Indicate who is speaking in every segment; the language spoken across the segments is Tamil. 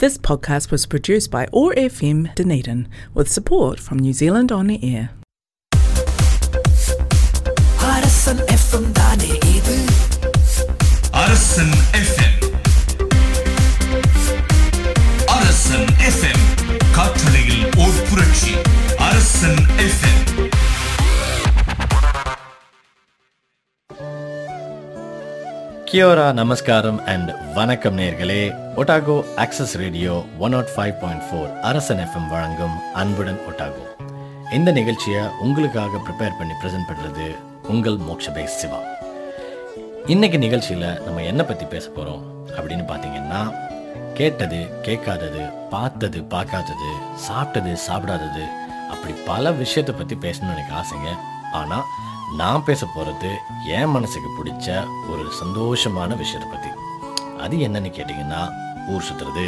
Speaker 1: This podcast was produced by OAR FM Dunedin with support from New Zealand On Air.
Speaker 2: Arasan FM தானே இது
Speaker 3: அரசன் எஃப்எம் அரசன் எஃப்எம் காற்றலையில் ஓர் புரட்சி அரசன் எஃப்எம்
Speaker 4: கியோரா நமஸ்காரம் அண்ட் வணக்கம் நேர்களே Otago access radio one nought five point four Arasan FM வழங்கும் அன்புடன் ஒட்டாகோ இந்த நிகழ்ச்சியை உங்களுக்காக ப்ரிப்பேர் பண்ணி ப்ரெசென்ட் பண்ணுறது உங்கள் மோக்ஷபை சிவா இன்னைக்கு நிகழ்ச்சியில் நம்ம என்ன பற்றி பேச போகிறோம் அப்படின்னு பார்த்தீங்கன்னா கேட்டது கேட்காதது பார்த்தது பார்க்காதது சாப்பிட்டது சாப்பிடாதது அப்படி பல விஷயத்தை பற்றி பேசணும்னு எனக்கு ஆசைங்க ஆனால் நான் பேச போகிறது என் மனசுக்கு பிடிச்ச ஒரு சந்தோஷமான விஷயத்தை பற்றி அது என்னன்னு கேட்டிங்கன்னா ஊர் சுற்றுறது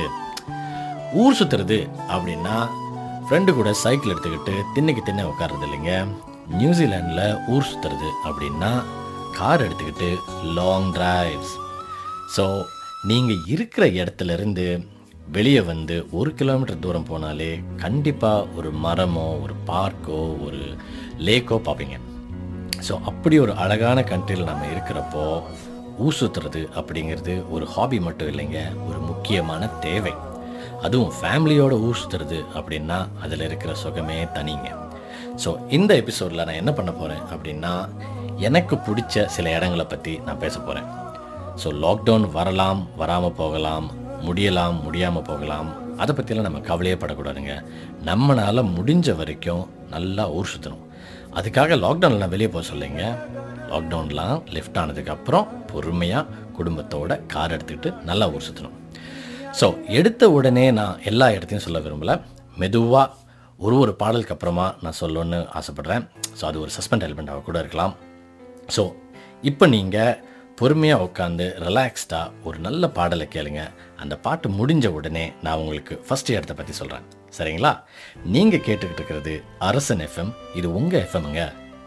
Speaker 4: ஊர் சுற்றுறது அப்படின்னா ஃப்ரெண்டு கூட சைக்கிள் எடுத்துக்கிட்டு திண்ணைக்கு திண்ணை உட்கார்றது இல்லைங்க நியூசிலாண்டில் ஊர் சுற்றுறது அப்படின்னா கார் எடுத்துக்கிட்டு லாங் டிரைவ்ஸ் ஸோ நீங்கள் இருக்கிற இடத்துல இருந்து வெளியே வந்து ஒரு கிலோமீட்டர் தூரம் போனாலே கண்டிப்பாக ஒரு மரமோ ஒரு பார்க்கோ ஒரு லேக்கோ பார்ப்பீங்க ஸோ அப்படி ஒரு அழகான கண்ட்ரியில் நம்ம இருக்கிறப்போ ஊர் சுற்றுறது அப்படிங்கிறது ஒரு ஹாபி மட்டும் இல்லைங்க ஒரு முக்கியமான தேவை அதுவும் ஃபேமிலியோட ஊர் சுற்றுறது அப்படின்னா அதில் இருக்கிற சுகமே தனிங்க ஸோ இந்த எபிசோடில் நான் என்ன பண்ண போகிறேன் அப்படின்னா எனக்கு பிடிச்ச சில இடங்களை பற்றி நான் பேச போகிறேன் ஸோ லாக்டவுன் வரலாம் வராமல் போகலாம் முடியலாம் முடியாமல் போகலாம் அதை பற்றிலாம் நம்ம கவலையே படக்கூடாதுங்க நம்மளால் முடிஞ்ச வரைக்கும் நல்லா ஊர் சுற்றணும் அதுக்காக லாக்டவுன்லாம் வெளியே போக சொல்லிங்க லாக்டவுன்லாம் லிஃப்ட் ஆனதுக்கப்புறம் பொறுமையாக குடும்பத்தோட கார் எடுத்துக்கிட்டு நல்லா ஊர் சுற்றணும் ஸோ எடுத்த உடனே நான் எல்லா இடத்தையும் சொல்ல விரும்பலை மெதுவாக ஒரு ஒரு பாடலுக்கு அப்புறமா நான் சொல்லணும்னு ஆசைப்பட்றேன் ஸோ அது ஒரு சஸ்பெண்ட் எலிமெண்ட்டாக கூட இருக்கலாம் ஸோ இப்போ நீங்கள் பொறுமையாக உட்காந்து ரிலாக்ஸ்டாக ஒரு நல்ல பாடலை கேளுங்க அந்த பாட்டு முடிஞ்ச உடனே நான் உங்களுக்கு ஃபஸ்ட் இடத்தை பற்றி சொல்கிறேன் சரிங்களா நீங்கள் கேட்டுக்கிட்டு இருக்கிறது அரசன் எஃப்எம் இது உங்கள் எஃப்எம்ங்க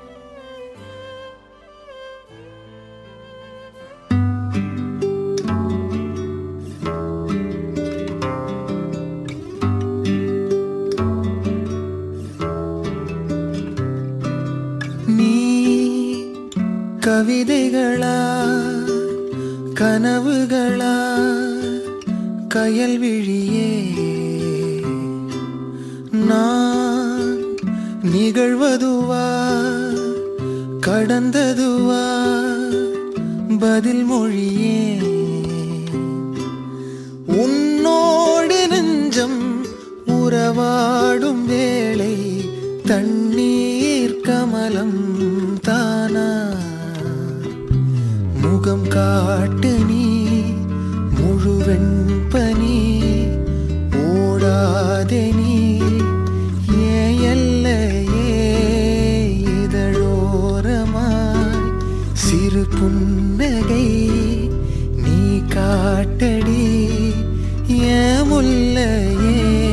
Speaker 2: நீ கவிதைகளா கனவுகளா கயல் விழியே நான் நிகழ்வதுவா கடந்ததுவா பதில் மொழியே உன்னோடு நெஞ்சம் உறவாடும் வேளை தண்ணீர் கமலம் தானா முகம் காட்டு நீ முழுவெண் பனி ஓடாதே நீ ஏன் எல்லையே இதழோரமாய் சிறு புன்னகை நீ காட்டடி ஏன் முல்லையே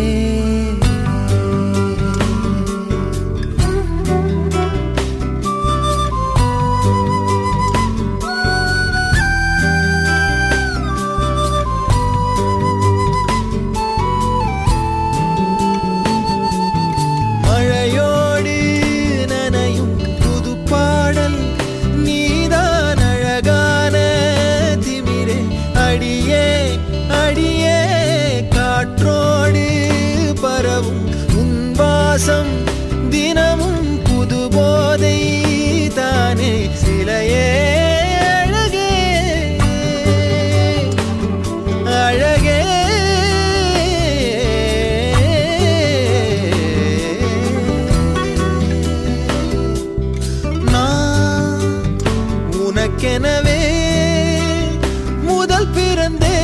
Speaker 2: மழையோடு நனையும் புது பாடல் நீதான் அழகான திமிரே அடியே அடியே காற்றோடு பரவும் உன் வாசம் தினமும் புது போதை தானே சிலையே அழகே அழகே நான் உனக்கெனவே முதல் பிறந்தே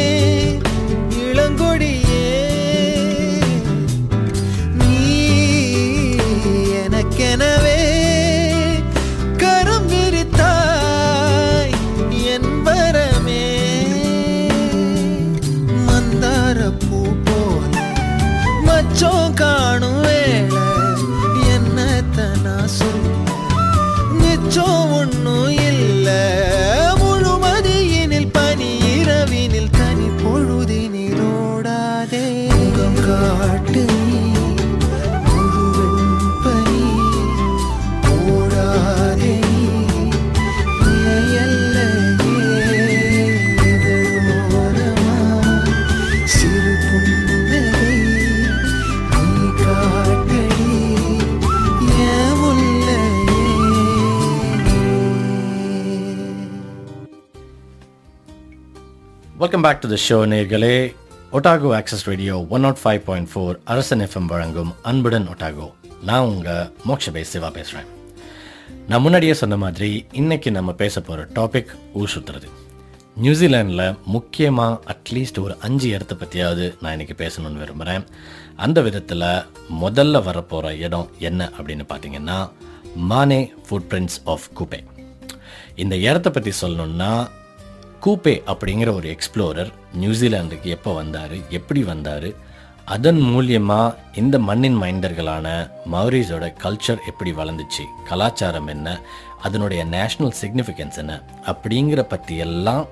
Speaker 2: இளங்கொடியே நீ கனவே முகம் காட்டு நீ முழுவெண் பனி ஓடாதே நீ எல்லையே இதழோரமா சிறு புன்னகை நீ காட்டடி என் முல்லையே
Speaker 4: welcome back to the show நேர்களே Otago access radio one nought five point four Arasan FM வழங்கும் அன்புடன் ஒட்டாகோ நான் உங்கள் மோக்ஷபே சிவா பேசுகிறேன் நான் முன்னாடியே சொன்ன மாதிரி இன்னைக்கு நம்ம பேச போகிற டாபிக் ஊர் சுற்றுறது நியூசிலாண்டில் முக்கியமாக அட்லீஸ்ட் ஒரு அஞ்சு இடத்த பற்றியாவது நான் இன்னைக்கு பேசணும்னு விரும்புகிறேன் அந்த விதத்தில் முதல்ல வரப்போகிற இடம் என்ன அப்படின்னு பார்த்தீங்கன்னா மானே ஃபுட் பிரிண்ட்ஸ் ஆஃப் கூப்பே இந்த இடத்த பற்றி சொல்லணும்னா கூப்பே அப்படிங்கிற ஒரு எக்ஸ்ப்ளோரர் நியூசிலாந்துக்கு எப்போ வந்தார் எப்படி வந்தார் அதன் மூலியமாக இந்த மண்ணின் மைண்டர்களான மௌரிஸோட கல்ச்சர் எப்படி வளர்ந்துச்சு கலாச்சாரம் என்ன அதனுடைய நேஷ்னல் சிக்னிஃபிகன்ஸ் என்ன அப்படிங்கிற பற்றி எல்லாம்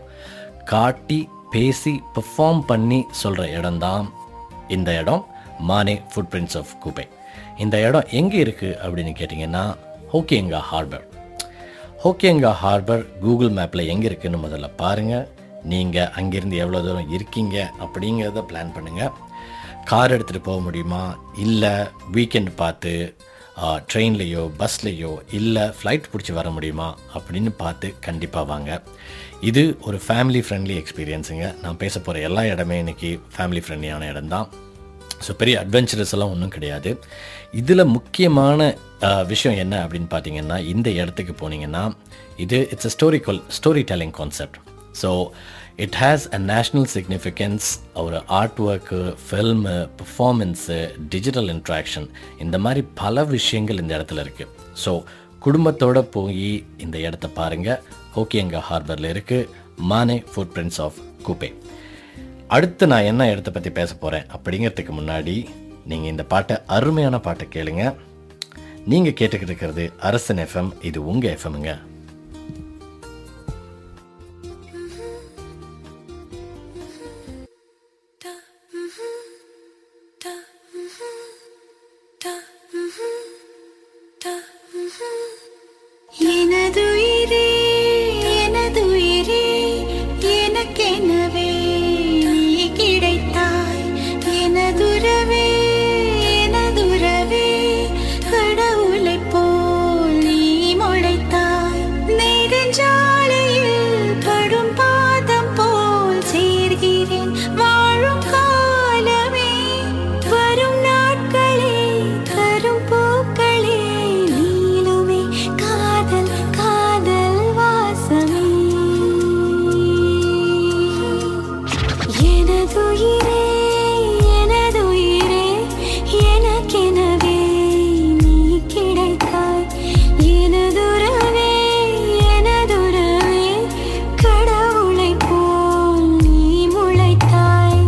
Speaker 4: காட்டி பேசி பெர்ஃபார்ம் பண்ணி சொல்கிற இடம்தான் இந்த இடம் மானே ஃபுட் பிரிண்ட்ஸ் ஆஃப் கூப்பே இந்த இடம் எங்கே இருக்குது அப்படின்னு கேட்டிங்கன்னா Hokianga harbour Hokianga harbour Google மேப்பில் எங்கே இருக்குன்னு முதல்ல பாருங்கள் நீங்கள் அங்கேருந்து எவ்வளோ தூரம் இருக்கீங்க அப்படிங்கிறத பிளான் பண்ணுங்கள் கார் எடுத்துகிட்டு போக முடியுமா இல்லை வீக்கெண்ட் பார்த்து ட்ரெயின்லேயோ பஸ்லேயோ இல்லை ஃப்ளைட் பிடிச்சி வர முடியுமா அப்படின்னு பார்த்து கண்டிப்பாக வாங்க இது ஒரு ஃபேமிலி ஃப்ரெண்ட்லி எக்ஸ்பீரியன்ஸுங்க நான் பேச போகிற எல்லா இடமே இன்றைக்கி ஃபேமிலி ஃப்ரெண்ட்லியான இடம் தான் ஸோ பெரிய அட்வென்ச்சரஸ் எல்லாம் ஒன்றும் கிடையாது இதில் முக்கியமான அஹ், விஷயம் என்ன அப்படின்னு பார்த்தீங்கன்னா இந்த இடத்துக்கு போனீங்கன்னா இது it's a historical story telling concept so it has a national significance ஒரு art work film performance digital interaction இந்த மாதிரி பல விஷயங்கள் இந்த இடத்துல இருக்குது ஸோ குடும்பத்தோட போய் இந்த இடத்த பாருங்கள் ஹோக்கியங்கா ஹார்பரில் இருக்குது மானே ஃபுட் பிரிண்ட்ஸ் ஆஃப் கூப்பே அடுத்து நான் என்ன இடத்த பற்றி பேச போகிறேன் அப்படிங்கிறதுக்கு முன்னாடி நீங்கள் இந்த பாட்டை அருமையான பாட்டை கேளுங்க நீங்கள் கேட்டுக்கிட்டு இருக்கிறது அரசன் எஃப்எம் இது உங்கள் எஃப்எம்ங்க
Speaker 5: எனதுயிரே எனதுயிரே எனக்கெனவே நீ கிடைத்தாய் எனதுறவே எனதுறவே கடவுளைப் போல் நீ முளைத்தாய் நெடுஞ்சாலையில் படும் பாதம் போல் சேர்கிறேன் வாழும் காலமே வரும் நாட்களே தரும் பூக்களே நீளுமே காதல் காதல் வாசமே எனதுயிரே எனதுயிரே எனக்கெனவே நீ கிடைத்தாய் எனதுறவே எனதுறவே கடவுளைப் போல் நீ முளைத்தாய்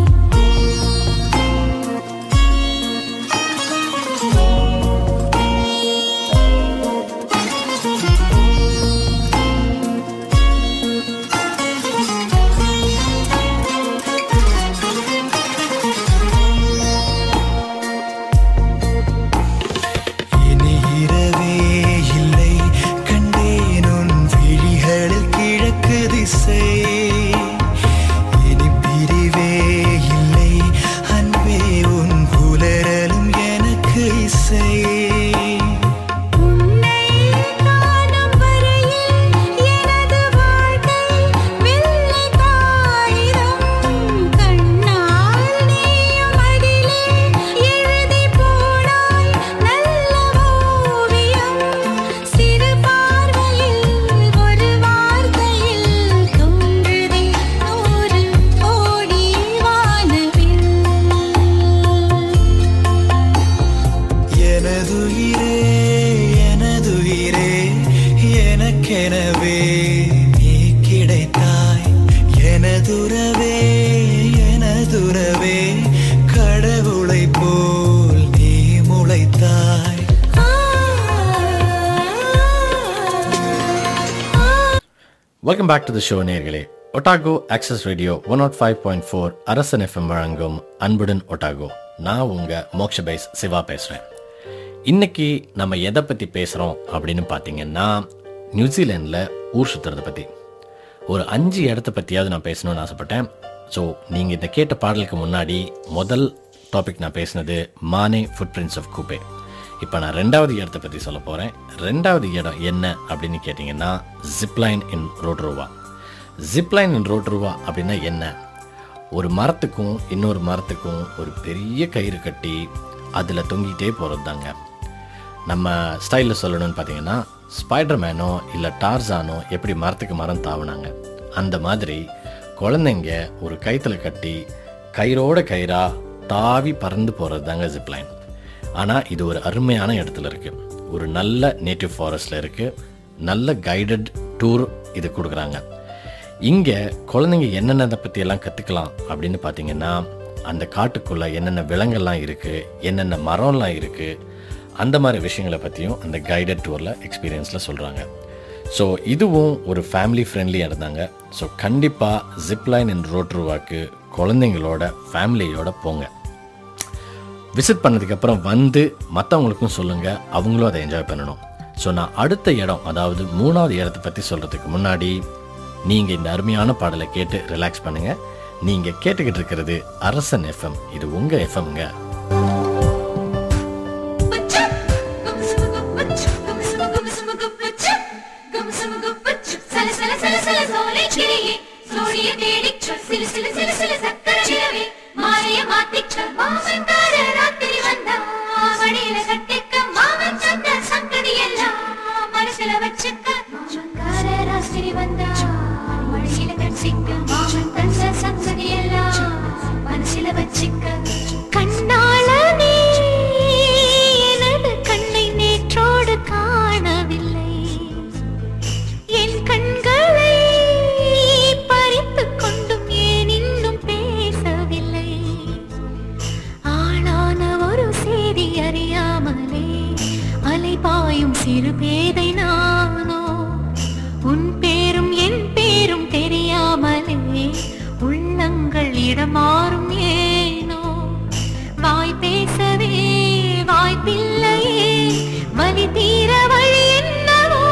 Speaker 2: இனி இரவே இல்லை கண்டேன் உன் விழிகளில் கிழக்கு திசை இனி பிரிவே இல்லை அன்பே உன் புலரலும் எனக்கு இசை
Speaker 5: உன்னை காணும் வரையில் எனது வாழ்க்கை வெள்ளை காகிதம் கண்ணால் நீயும் அதிலே எழுதி போனாய் நல்ல ஓவியம் சிறு பார்வையில் ஒரு வார்த்தையில் தோன்றுதே நூறு கோடி வானவில்
Speaker 2: எனதுயிரே எனதுயிரே எனக்கெனவே நீ கிடைத்தாய் எனதுறவே எனதுறவே கடவுளை போல் நீ முளைத்தாய்
Speaker 4: welcome back to the show நேர்களே Otago access radio one nought five point four Arasan FM வழங்கும் அன்புடன் ஒட்டாகோ நான் உங்க மோக்ஷபைஸ் சிவா பேசுறேன் இன்னைக்கு நம்ம எதை பத்தி பேசுறோம் அப்படின்னு பார்த்தீங்கன்னா நியூசிலாண்டில் ஊர் சுத்துறதை பத்தி ஒரு அஞ்சு இடத்த பற்றியாவது நான் பேசணும்னு ஆசைப்பட்டேன் ஸோ நீங்கள் இந்த கேட்ட பாடலுக்கு முன்னாடி முதல் டாபிக் நான் பேசினது மானே ஃபுட் பிரிண்ட்ஸ் ஆஃப் கூபே இப்போ நான் ரெண்டாவது இடத்த பற்றி சொல்ல போகிறேன் ரெண்டாவது இடம் என்ன அப்படின்னு கேட்டிங்கன்னா ஜிப்லைன் இன் ரோட்ரோவா ஜிப்லைன் இன் ரோட்ரோவா அப்படின்னா என்ன ஒரு மரத்துக்கும் இன்னொரு மரத்துக்கும் ஒரு பெரிய கயிறு கட்டி அதில் தொங்கிட்டே போகிறது தாங்க நம்ம ஸ்டைலில் சொல்லணும்னு பார்த்தீங்கன்னா ஸ்பைடர் மேனோ இல்லை டார்சானோ எப்படி மரத்துக்கு மரம் தாவுனாங்க அந்த மாதிரி குழந்தைங்க ஒரு கயித்துல கட்டி கயிறோட கயிறா தாவி பறந்து போகிறது தாங்க ஜிப்லைன் ஆனால் இது ஒரு அருமையான இடத்துல இருக்குது ஒரு நல்ல நேட்டிவ் ஃபாரஸ்டில் இருக்குது நல்ல கைடட் டூர் இது கொடுக்குறாங்க இங்கே குழந்தைங்க என்னென்ன பற்றி எல்லாம் கற்றுக்கலாம் அப்படின்னு பார்த்தீங்கன்னா அந்த காட்டுக்குள்ளே என்னென்ன விலங்கெல்லாம் இருக்குது என்னென்ன மரம்லாம் இருக்குது அந்த மாதிரி விஷயங்களை பற்றியும் அந்த கைடட் டூரில் எக்ஸ்பீரியன்ஸில் சொல்கிறாங்க ஸோ இதுவும் ஒரு ஃபேமிலி ஃப்ரெண்ட்லியாக இருந்தாங்க ஸோ கண்டிப்பாக ஜிப்லைன் அண்ட் ரோட்ருவாக்கு குழந்தைங்களோட ஃபேமிலியோட போங்க விசிட் பண்ணதுக்கப்புறம் வந்து மற்றவங்களுக்கும் சொல்லுங்கள் அவங்களும் அதை என்ஜாய் பண்ணணும் ஸோ நான் அடுத்த இடம் அதாவது மூணாவது இடத்தை பற்றி சொல்கிறதுக்கு முன்னாடி நீங்கள் இந்த அருமையான பாடலை கேட்டு ரிலாக்ஸ் பண்ணுங்கள் நீங்கள் கேட்டுக்கிட்டு இருக்கிறது அரசன் எஃப்எம் இது உங்கள் எஃப்எம்ங்க
Speaker 5: கண்ணாளனே எனது கண்ணை நேற்றோடு காணவில்லை என் கண்களை பறித்துக் கொண்டும் ஏன் இன்னும் பேசவில்லை ஆளான ஒரு செய்தி அறியாமலே அலைபாயும் சிறு பேதை நானோ உன் பேரும் என் பேரும் தெரியாமலே உள்ளங்கள் இடமாறும் ஏனோ வாய் பேசவே வாய்ப்பில்லையே வலி தீர வழி என்னவோ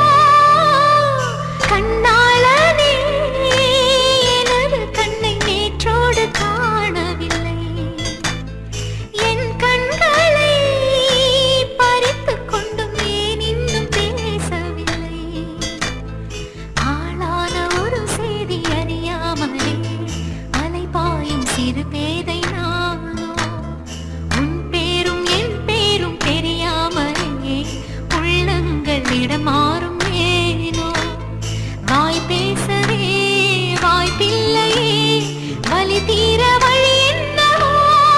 Speaker 5: கண்ணாளனே எனது கண்ணை நேற்றோடு காணவில்லை என் கண்களை பறித்துக் கொண்டும் ஏன் இன்னும் பேசவில்லை ஆளான ஒரு செய்தி அறியாமலே அலைபாயும் சிறு பேதை நானோ உன் பேரும் என் பேரும் தெரியாமலே உள்ளங்கள் இடமாறும் ஏனோ வாய் பேசவே வாய்ப்பில்லையே வலி தீர வழி என்னவோ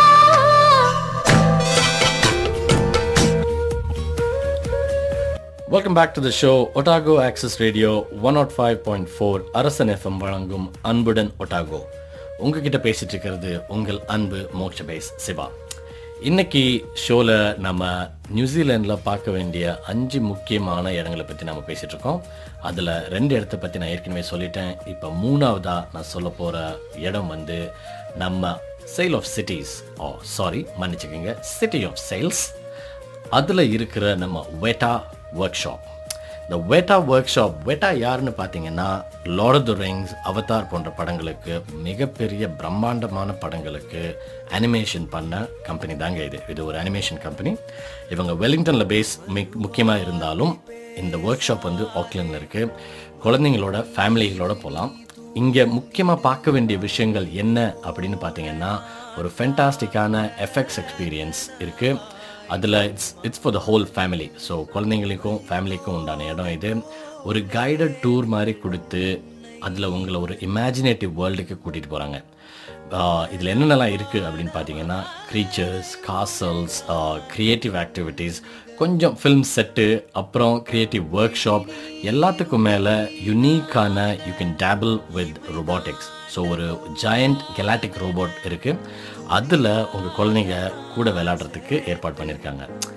Speaker 4: welcome back to the show Otago access radio one nought five point four Arasan FM வழங்கும் அன்புடன் ஒட்டாகோ உங்ககிட்ட பேசிட்டு இருக்கிறது உங்கள் அன்பு மோக்ஷபேஸ் சிவா இன்னைக்கு ஷோவில் நம்ம நியூசிலாண்டில் பார்க்க வேண்டிய அஞ்சு முக்கியமான இடங்களை பற்றி நம்ம பேசிட்டு இருக்கோம் அதில் ரெண்டு இடத்த பற்றி நான் ஏற்கனவே சொல்லிட்டேன் இப்போ மூணாவதாக நான் சொல்ல போகிற இடம் வந்து நம்ம sale of cities oh sorry மன்னிச்சுக்கோங்க சிட்டி ஆஃப் சேல்ஸ் அதில் இருக்கிற நம்ம வெட்டா ஒர்க் ஷாப் இந்த வெட்டா ஒர்க் ஷாப் வெட்டா யாருன்னு பார்த்தீங்கன்னா Lord of the Rings Avatar போன்ற படங்களுக்கு மிகப்பெரிய பிரம்மாண்டமான படங்களுக்கு அனிமேஷன் பண்ண கம்பெனி தாங்க இது இது ஒரு அனிமேஷன் கம்பெனி இவங்க வெலிங்டனில் பேஸ் மிக் முக்கியமாக இருந்தாலும் இந்த ஒர்க் ஷாப் வந்து ஆக்லாண்டில் இருக்குது குழந்தைங்களோட ஃபேமிலிகளோட போகலாம் இங்கே முக்கியமாக பார்க்க வேண்டிய விஷயங்கள் என்ன அப்படின்னு பார்த்தீங்கன்னா ஒரு ஃபென்டாஸ்டிக்கான எஃபெக்ட்ஸ் எக்ஸ்பீரியன்ஸ் இருக்குது அதில் it's it's for the whole family so குழந்தைங்களுக்கும் ஃபேமிலிக்கும் உண்டான இடம் இது ஒரு கைடட் டூர் மாதிரி கொடுத்து அதில் உங்களை ஒரு இமேஜினேட்டிவ் வேர்ல்டுக்கு கூட்டிகிட்டு போகிறாங்க இதில் என்னென்னலாம் இருக்குது அப்படின்னு பார்த்தீங்கன்னா க்ரீச்சர்ஸ் காசல்ஸ் க்ரியேட்டிவ் ஆக்டிவிட்டீஸ் கொஞ்சம் ஃபில்ம் செட்டு அப்புறம் க்ரியேட்டிவ் ஒர்க் ஷாப் எல்லாத்துக்கும் மேலே யுனீக்கான you can table with robotics so ஒரு ஜாயண்ட் கெலாட்டிக் ரோபோட் இருக்குது அதில் உங்கள் குழந்தைங்க கூட விளையாடுறதுக்கு ஏற்பாடு பண்ணியிருக்காங்க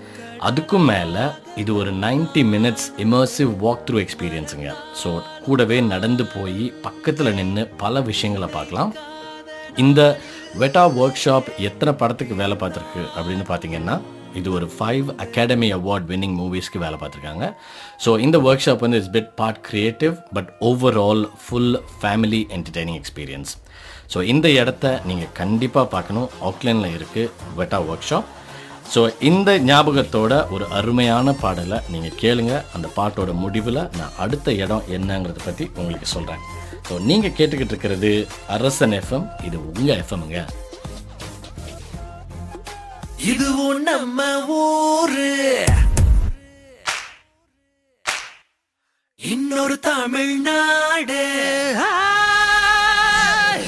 Speaker 4: அதுக்கும் மேலே இது ஒரு 90 மினிட்ஸ் இமர்சிவ் வாக் த்ரூ எக்ஸ்பீரியன்ஸுங்க ஸோ கூடவே நடந்து போய் பக்கத்தில் நின்று பல விஷயங்களை பார்க்கலாம் இந்த வெட்டா ஒர்க் ஷாப் எத்தனை படத்துக்கு வேலை பார்த்துருக்கு அப்படின்னு பார்த்தீங்கன்னா இது ஒரு ஃபைவ் அகாடமி அவார்ட் வின்னிங் மூவிஸ்க்கு வேலை பார்த்துருக்காங்க ஸோ இந்த ஒர்க் ஷாப் வந்து is bit part creative but overall full family entertaining experience so இந்த இடத்த நீங்கள் கண்டிப்பாக பார்க்கணும் ஆக்லேண்டில் இருக்குது வெட்டா ஒர்க் ஷாப் ஸோ இந்த ஞாபகத்தோட ஒரு அருமையான பாடலை நீங்கள் கேளுங்க அந்த பாட்டோட முடிவில் நான் அடுத்த இடம் என்னங்கிறத பற்றி உங்களுக்கு சொல்கிறேன் ஸோ நீங்கள் கேட்டுக்கிட்டு இருக்கிறது அரசன் எஃப்எம் இது உங்கள் எஃப்எம்ங்க
Speaker 2: இதுவும் நம்ம ஊரு இன்னொரு தமிழ்நாடு ஆய்.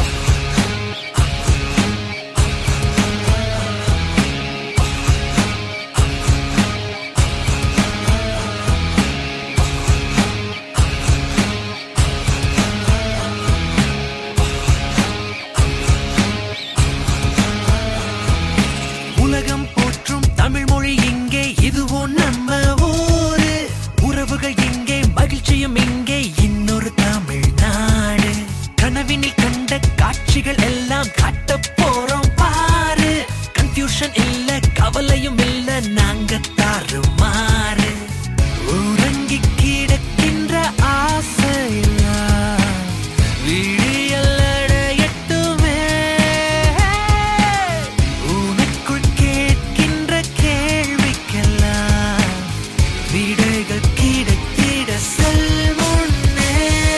Speaker 2: உலகம் போற்றும் தமிழ் மொழி இங்கே இதுவும் நம்ம ஊரு உறவுகள் இங்கே மகிழ்ச்சியும் இங்கே இன்னொரு தமிழ்நாடு கனவினில் கண்ட காட்சிகள் எல்லாம் காட்ட போறோம் பாரு கன்ஃபியூஷன் இல்ல கவலையும் இல்ல நாங்க தாறுமாறு உறங்கி கிடக்கின்ற ஆசையெல்லாம் விழியல் அடையட்டுமே உனக்குள் கேட்கின்ற கேள்விக்கெல்லாம் விடைகள் கிடைத்திட செல்முன்னே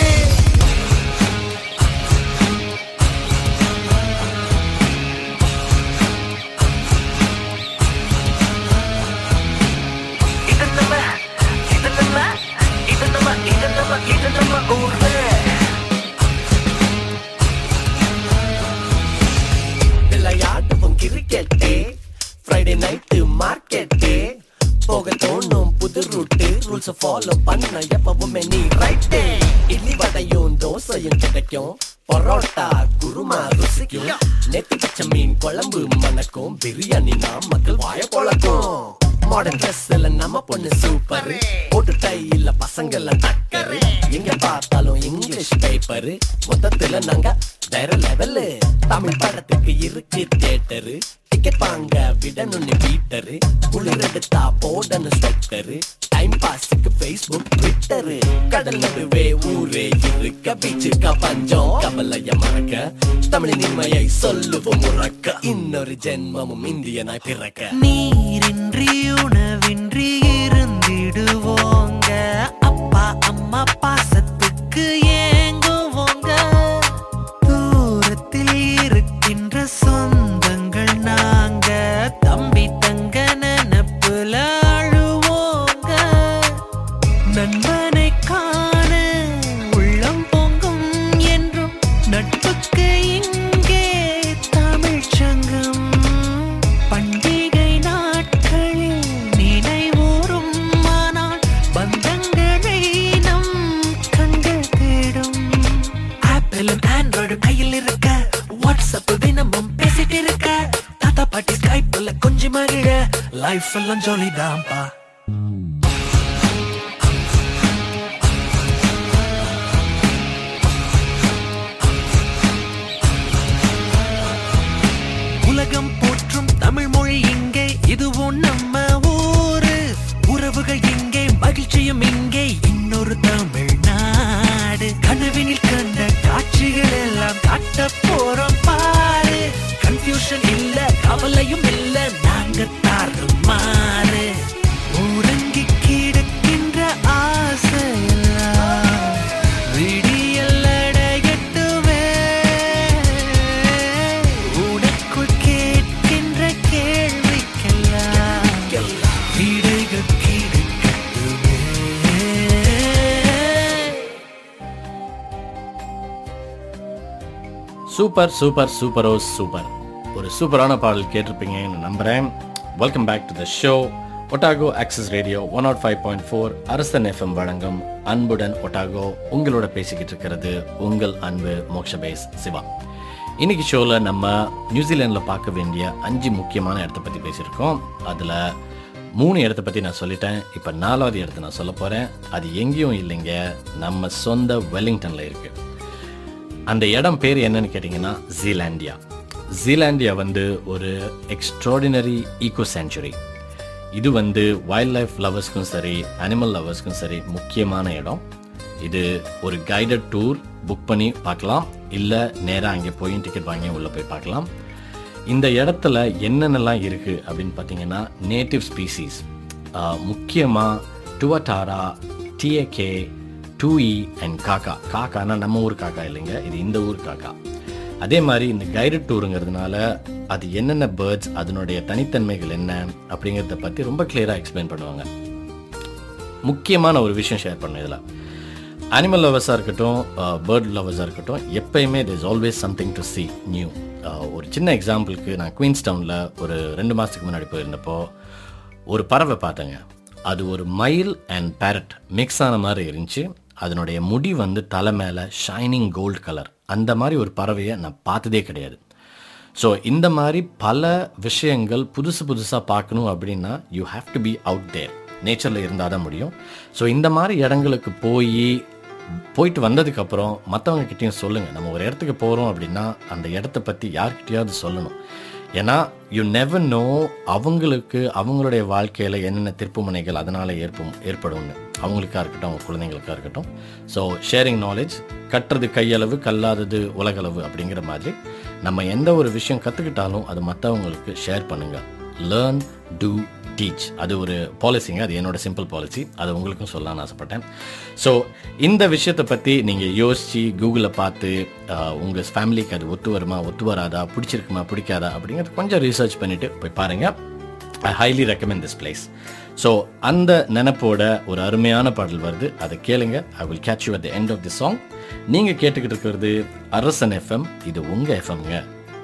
Speaker 2: இது நம்ம இது நம்ம இது நம்ம இது நம்ம இது நம்ம ஊரு விளையாடுவோம் கிரிக்கெட்டு ஃப்ரைடே நைட்டு மார்க்கெட்டு போக தோணும் புது ரூட்டு ரூல்ஸ் ஃபாலோ பண்ண எப்பவுமே நீ ரைட்டு இட்லி வடையும் தோசையும் கிடைக்கும் பரோட்டா குருமா ருசிக்கும் நெத்தி பச்சை மீன் குழம்பு மணக்கும் பிரியாணினா மக்கள் வாய பொழக்கும் மாடர்ன் ட்ரெஸ்ல நம்ம பொண்ணு சூப்பர் போட்டு டை இல்ல பசங்க எல்லாம் டக்கரு எங்க பார்த்தாலும் இங்கிலீஷ் பேப்பர் மொத்தத்துல நாங்க வேற லெவலு தமிழ் படத்துக்கு இருக்கு தியேட்டரு டிக்கெட் வாங்க விடணும் பீட்டரு குளிர் எடுத்தா போடணும் ஸ்வெட்டரு டைம் பாஸுக்கு ஃபேஸ்புக் ட்விட்டரு கடல் நடுவே ஊரே இருக்க பீச்சுக்கா பஞ்சம் கவலைய மறக்க தமிழின் இன்மையை சொல்லுவோம் உறக்க இன்னொரு ஜென்மமும் இந்தியனாய் பிறக்க நீரின்றி உணவின்றி இருந்திடுவோங்க அப்பா அம்மா பாசத்துக்கு ஏங்குவோங்க தூரத்தில் இருக்கின்ற சொந்தங்கள் நாங்க தம்பி தங்க நினப்புல அழுவோங்க நண்பனை காண உள்ளம் பொங்கும் என்றும் நட்புக்கு இங்கே தமிழ்ச் சங்கம் பண்டிகை நாட்களில் நினைவூரும் ஆனால் பந்தங்களை நம் கண்கள் தேடும் ஆப்பிளும் ஆண்ட்ராய்டு கையில் இருக்க வாட்ஸ்அப் தினமும் பேசிட்டு இருக்க தாத்தா பாட்டி ஸ்கைப்ல கொஞ்சம் மகிழ லைஃப் எல்லாம் ஜாலி தான்ப்பா உலகம் போற்றும் தமிழ் மொழி இங்கே இதுவும் நம்ம ஊரு உறவுகள் இங்கே மகிழ்ச்சியும் இங்கே இன்னொரு தமிழ்நாடு கனவினில் கண்ட காட்சிகள் எல்லாம் காட்ட போறோம் பாரு கன்ஃபியூஷன் இல்ல கவலையும் இல்ல நாங்க தாறுமாறு உறங்கி கிடக்கின்ற ஆசையெல்லாம் விடியல் அடையட்டுமே உனக்குள் கேட்கின்ற கேள்விக்கெல்லாம் விடைகள் கிடைக்கட்டுமே
Speaker 4: சூப்பர் சூப்பர் சூப்பரோ சூப்பர் ஒரு சூப்பரான பாடல் கேட்டிருப்பீங்கன்னு நம்புகிறேன் welcome back to the show Otago access radio one nought five point four Arasan FM வழங்கும் அன்புடன் ஒட்டாகோ உங்களோட பேசிக்கிட்டு இருக்கிறது உங்கள் அன்பு மோக்ஷபேஸ் சிவா இன்னைக்கு ஷோவில் நம்ம நியூசிலாண்டில் பார்க்க வேண்டிய அஞ்சு முக்கியமான இடத்த பற்றி பேசியிருக்கோம் அதில் மூணு இடத்த பற்றி நான் சொல்லிட்டேன் இப்போ நாலாவது இடத்த நான் சொல்ல போகிறேன் அது எங்கேயும் இல்லைங்க நம்ம சொந்த வெல்லிங்டனில் இருக்குது அந்த இடம் பேர் என்னன்னு கேட்டிங்கன்னா ஜீலாண்டியா ஜீலாண்டியா வந்து ஒரு எக்ஸ்ட்ராடினரி ஈகோ செஞ்சுரி இது வந்து வைல்ட் லைஃப் லவர்ஸ்க்கும் சரி அனிமல் லவர்ஸ்க்கும் சரி முக்கியமான இடம் இது ஒரு கைடட் டூர் புக் பண்ணி பார்க்கலாம் இல்லை நேராக அங்கே போய் டிக்கெட் வாங்கி உள்ளே போய் பார்க்கலாம் இந்த இடத்துல என்னென்னலாம் இருக்குது அப்படின்னு பார்த்தீங்கன்னா நேட்டிவ் ஸ்பீசிஸ் முக்கியமாக டுவட்டாரா டிஏகே டூஇ அண்ட் காக்கா காக்கானா நம்ம ஊர் காக்கா இல்லைங்க இது இந்த ஊர் காக்கா அதே மாதிரி இந்த கைடட் டூருங்கிறதுனால அது என்னென்ன பேர்ட்ஸ் அதனுடைய தனித்தன்மைகள் என்ன அப்படிங்கிறத பற்றி ரொம்ப கிளியராக எக்ஸ்பிளைன் பண்ணுவாங்க முக்கியமான ஒரு விஷயம் ஷேர் பண்ண இதில் அனிமல் லவர்ஸாக இருக்கட்டும் பேர்ட் லவர்ஸாக இருக்கட்டும் எப்பயுமே there is always something to see new ஒரு சின்ன எக்ஸாம்பிளுக்கு நான் குயின்ஸ் டவுனில் ஒரு ரெண்டு மாதத்துக்கு முன்னாடி போயிருந்தப்போ ஒரு பறவை பார்த்தேங்க அது ஒரு மயில் அண்ட் பேரட் மிக்ஸ் ஆன மாதிரி இருந்துச்சு அதனுடைய முடி வந்து தலை மேலே ஷைனிங் கோல்டு கலர் அந்த மாதிரி ஒரு பறவையை நான் பார்த்ததே கிடையாது ஸோ இந்த மாதிரி பல விஷயங்கள் புதுசு புதுசாக பார்க்கணும் அப்படின்னா you have to be out there நேச்சரில் இருந்தால் தான் முடியும் ஸோ இந்த மாதிரி இடங்களுக்கு போய் போயிட்டு வந்ததுக்கப்புறம் மற்றவங்க கிட்டேயும் சொல்லுங்கள் நம்ம ஒரு இடத்துக்கு போகிறோம் அப்படின்னா அந்த இடத்த பற்றி யார்கிட்டயாவது சொல்லணும் ஏன்னா யூ நெவர் நோ அவங்களுக்கு அவங்களுடைய வாழ்க்கையில் என்னென்ன திருப்புமுனைகள் அதனால் ஏற்பும் ஏற்படும்னு அவங்களுக்கா இருக்கட்டும் அவங்க குழந்தைங்களுக்கா இருக்கட்டும் ஸோ ஷேரிங் நாலேஜ் கட்டுறது கையளவு கல்லாதது உலகளவு அப்படிங்கிற மாதிரி நம்ம எந்த ஒரு விஷயம் கற்றுக்கிட்டாலும் அது மற்றவங்களுக்கு ஷேர் பண்ணுங்கள் லேர்ன் டூ டீச் அது ஒரு பாலிசிங்க அது என்னோட சிம்பிள் பாலிசி அது உங்களுக்கும் சொல்லலாம்னு ஆசைப்பட்டேன் ஸோ இந்த விஷயத்தை பற்றி நீங்கள் யோசித்து கூகுளில் பார்த்து உங்கள் ஃபேமிலிக்கு அது ஒத்து வருமா ஒத்து வராதா பிடிச்சிருக்குமா பிடிக்காதா அப்படிங்கிறது கொஞ்சம் ரீசர்ச் பண்ணிவிட்டு போய் பாருங்கள் I highly recommend this place so அந்த நினப்போட ஒரு அருமையான பாடல் வருது அதை கேளுங்க I will catch you at the end of the song நீங்கள் கேட்டுக்கிட்டு இருக்கிறது அரசன் எஃப்எம் இது உங்கள் எஃப்எம்ங்க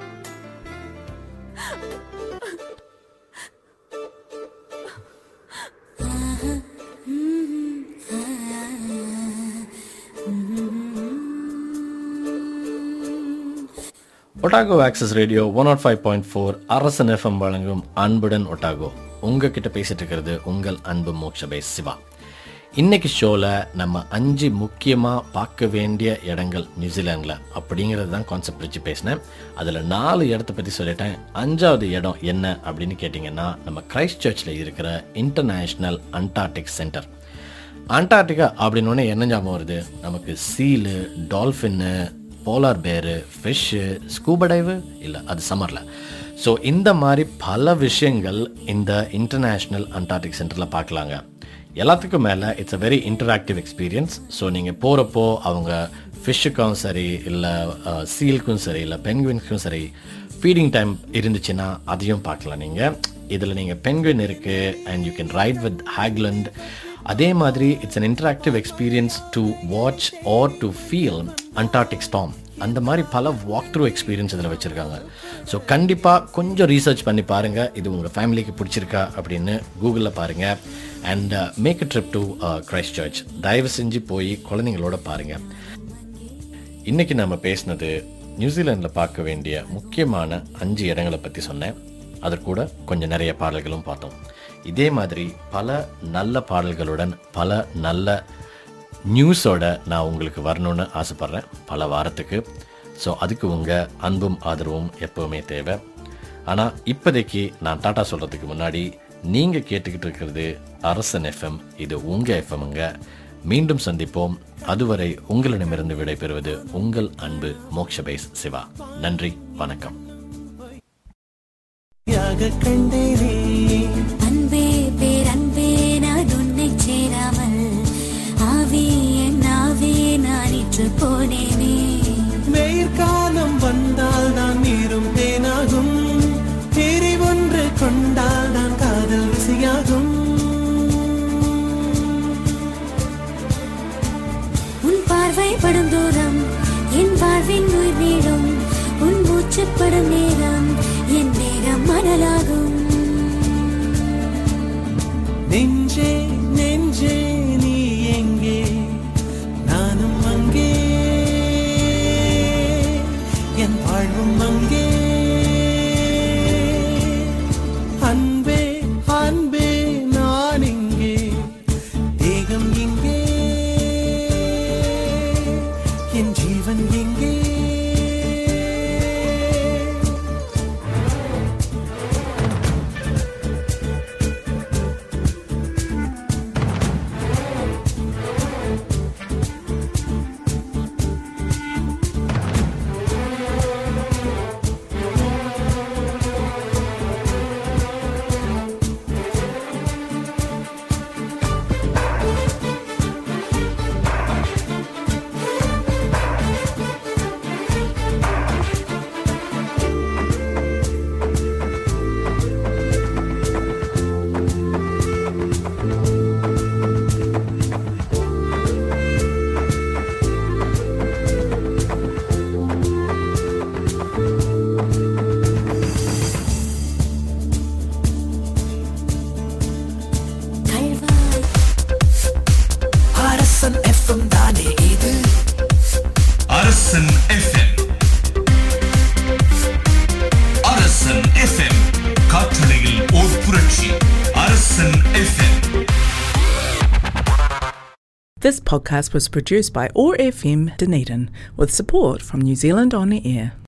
Speaker 4: Otago access radio one nought five point four Arasan FM வழங்கும் அன்புடன் ஒட்டாகோ உங்ககிட்ட பேசிட்டு இருக்கிறது உங்கள் அன்பு மோக்ஷபை சிவா இன்னைக்கு ஷோவில் நம்ம அஞ்சு முக்கியமாக பார்க்க வேண்டிய இடங்கள் நியூசிலாண்டில் அப்படிங்கிறது தான் கான்செப்ட் வச்சு பேசினேன் அதில் நாலு இடத்த பற்றி சொல்லிட்டேன் அஞ்சாவது இடம் என்ன அப்படின்னு கேட்டிங்கன்னா நம்ம கிரைஸ்ட் சர்ச்சில் இருக்கிற இன்டர்நேஷ்னல் அண்டார்டிக் சென்டர் அண்டார்டிகா அப்படின்னு என்ன ஞாபகம் வருது நமக்கு seal dolphin polar bear fish scuba dive இல்லை அது சம்மரில் ஸோ இந்த மாதிரி பல விஷயங்கள் இந்த இன்டர்நேஷ்னல் அண்டார்டிக் சென்டரில் பார்க்கலாங்க எல்லாத்துக்கும் மேலே it's a very interactive experience so நீங்கள் போகிறப்போ அவங்க ஃபிஷ்ஷுக்கும் சரி இல்லை சீலுக்கும் சரி இல்லை பென்குவின்ஸ்க்கும் சரி ஃபீடிங் டைம் இருந்துச்சுன்னா அதையும் பார்க்கலாம் நீங்கள் இதில் நீங்கள் பென்குவின் இருக்குது and you can ride with Hagglund அதே மாதிரி it's an interactive experience to watch or to feel Antarctic storm அந்த மாதிரி பல வாக் த்ரூ எக்ஸ்பீரியன்ஸ் இதில் வச்சுருக்காங்க ஸோ கண்டிப்பாக கொஞ்சம் ரீசர்ச் பண்ணி பாருங்கள் இது உங்கள் ஃபேமிலிக்கு பிடிச்சிருக்கா அப்படின்னு கூகுளில் பாருங்கள் and make a trip to Christchurch தயவு செஞ்சு போய் குழந்தைங்களோட பாருங்கள் இன்றைக்கி நம்ம பேசினது நியூசிலாண்டில் பார்க்க வேண்டிய முக்கியமான அஞ்சு இடங்களை பற்றி சொன்னேன் அதற்கூட கொஞ்சம் நிறைய பாடல்களும் பார்த்தோம் இதே மாதிரி பல நல்ல பாடல்களுடன் பல நல்ல நியூஸோட நான் உங்களுக்கு வரணும்னு ஆசைப்பட்றேன் பல வாரத்துக்கு ஸோ அதுக்கு உங்கள் அன்பும் ஆதரவும் எப்போவுமே தேவை ஆனால் இப்போதைக்கு நான் டாட்டா சொல்கிறதுக்கு முன்னாடி நீங்கள் கேட்டுக்கிட்டு இருக்கிறது அரசன் எஃப்எம் இது உங்கள் எஃப்எம்ங்க மீண்டும் சந்திப்போம் அதுவரை உங்களிடமிருந்து விடைபெறுவது உங்கள் அன்பு மோக்ஷபேஸ் சிவா நன்றி வணக்கம்
Speaker 2: யாக கண்டேனே
Speaker 5: அன்பே பேரன்பே நான் உன்னை சேராமல் ஆவி என் ஆவி நான் இற்று போனேனே
Speaker 2: வெயிற்காலம் வந்தால் தான் நீரும் தேனாகும் தேரி ஒன்று கொண்டால் தான் காதல் ருசியாகும்
Speaker 5: உன் பார்வை படும் தூரம் என் வாழ்வின் உயிர் நீடும் உன் மூச்சு படும் நேரம் என் நேரம் மணலாகும்
Speaker 2: நெஞ்சே நெஞ்சே நீ எங்கே நானும் அங்கே என் வாழ்வும் அங்கே அன்பே அன்பே
Speaker 1: This podcast was produced by OAR FM Dunedin with support from New Zealand On the Air.